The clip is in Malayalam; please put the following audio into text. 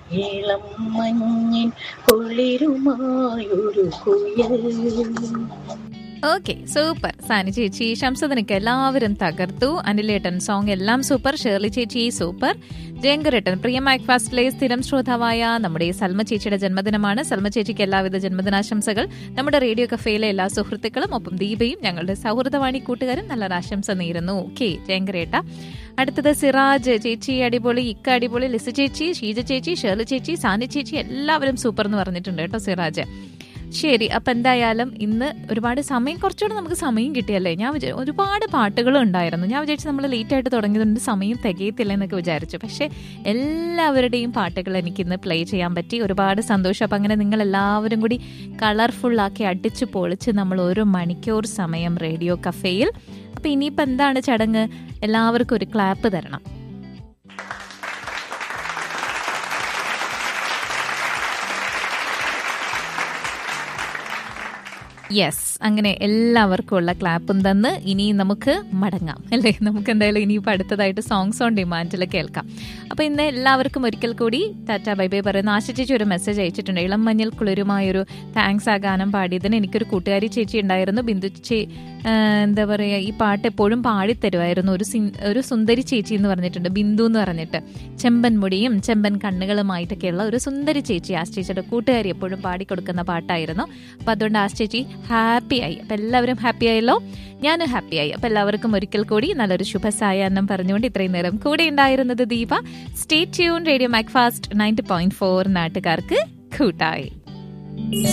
ഇളം മഞ്ഞിൻ കുളിരുമായൊരു കുയൽ ഓക്കെ സൂപ്പർ സാനി ചേച്ചി ശംസദനക്ക് എല്ലാവരും തകർത്തു അനിലേട്ടൻ സോങ് എല്ലാം സൂപ്പർ ഷേർലി ചേച്ചി സൂപ്പർ ജയങ്കരേട്ടൻ പ്രിയ മാക്ഫാസ്റ്റിലെ സ്ഥിരം ശ്രോതാവായ നമ്മുടെ ഈ സൽമ ചേച്ചിയുടെ ജന്മദിനമാണ് സൽമ ചേച്ചിക്ക് എല്ലാവിധ ജന്മദിനാശംസകൾ നമ്മുടെ റേഡിയോ കഫേയിലെ എല്ലാ സുഹൃത്തുക്കളും ഒപ്പം ദീപയും ഞങ്ങളുടെ സൗഹൃദവാണി കൂട്ടുകാരും നല്ലൊരു ആശംസ നേരുന്നു ഓക്കെ ജയങ്കരേട്ട അടുത്തത് സിറാജ് ചേച്ചി അടിപൊളി ഇക്ക അടിപൊളി ലിസ ചേച്ചി ഷീജ ചേച്ചി ഷേർലി ചേച്ചി സാനി ചേച്ചി എല്ലാവരും സൂപ്പർ എന്ന് പറഞ്ഞിട്ടുണ്ട് കേട്ടോ സിറാജ് ശരി അപ്പം എന്തായാലും ഇന്ന് ഒരുപാട് സമയം കുറച്ചുകൂടെ നമുക്ക് സമയം കിട്ടിയല്ലേ ഞാൻ വിചാ ഒരുപാട് പാട്ടുകളും ഉണ്ടായിരുന്നു ഞാൻ വിചാരിച്ചു നമ്മൾ ലേറ്റ് ആയിട്ട് തുടങ്ങിയതുകൊണ്ട് സമയം തികയത്തില്ല എന്നൊക്കെ വിചാരിച്ചു പക്ഷേ എല്ലാവരുടെയും പാട്ടുകൾ എനിക്കിന്ന് പ്ലേ ചെയ്യാൻ പറ്റി ഒരുപാട് സന്തോഷം അപ്പം അങ്ങനെ നിങ്ങൾ എല്ലാവരും കൂടി കളർഫുള്ളാക്കി അടിച്ചു പൊളിച്ച് നമ്മൾ ഒരു മണിക്കൂർ സമയം റേഡിയോ കഫേയിൽ അപ്പം ഇനിയിപ്പോൾ എന്താണ് ചടങ്ങ് എല്ലാവർക്കും ഒരു ക്ലാപ്പ് തരണം യെസ് അങ്ങനെ എല്ലാവർക്കും ഉള്ള ക്ലാപ്പും തന്ന് ഇനി നമുക്ക് മടങ്ങാം അല്ലേ നമുക്ക് എന്തായാലും ഇനിയിപ്പോൾ അടുത്തതായിട്ട് സോങ്സ് ഓൺ ഡിമാൻഡിൽ കേൾക്കാം അപ്പോൾ ഇന്ന് എല്ലാവർക്കും ഒരിക്കൽ കൂടി ടാറ്റ ബൈ ബൈ പറയുന്ന ആശ ചേച്ചി ഒരു മെസ്സേജ് അയച്ചിട്ടുണ്ട് ഇളം മഞ്ഞൾ കുളിരുമായൊരു താങ്ക്സ് ആ ഗാനം പാടിയതിന് എനിക്കൊരു കൂട്ടുകാരി ചേച്ചി ഉണ്ടായിരുന്നു ബിന്ദു ചേച്ചി ആ, എന്താ പറയുക ഈ പാട്ട് എപ്പോഴും പാടിത്തരുമായിരുന്നു ഒരു സിൻ- ഒരു സുന്ദരി ചേച്ചി എന്ന് പറഞ്ഞിട്ടുണ്ട് ബിന്ദു എന്ന് പറഞ്ഞിട്ട് ചെമ്പൻ മുടിയും ചെമ്പൻ കണ്ണുകളുമായിട്ടൊക്കെയുള്ള ഒരു സുന്ദരി ചേച്ചി ആസ് ചേച്ചിയുടെ കൂട്ടുകാരി എപ്പോഴും പാടിക്കൊടുക്കുന്ന പാട്ടായിരുന്നു അപ്പം അതുകൊണ്ട് ആസ് ചേച്ചി ഹാപ്പി ആയി അപ്പം എല്ലാവരും ഹാപ്പി ആയല്ലോ ഞാനും ഹാപ്പി ആയി അപ്പം എല്ലാവർക്കും ഒരിക്കൽ കൂടി നല്ലൊരു ശുഭസായാഹ്നം പറഞ്ഞുകൊണ്ട് ഇത്രയും നേരം കൂടെ ഉണ്ടായിരുന്നത് Deepa stay tune radio Macfast ninety point four നാട്ടുകാർക്ക് കൂട്ടായി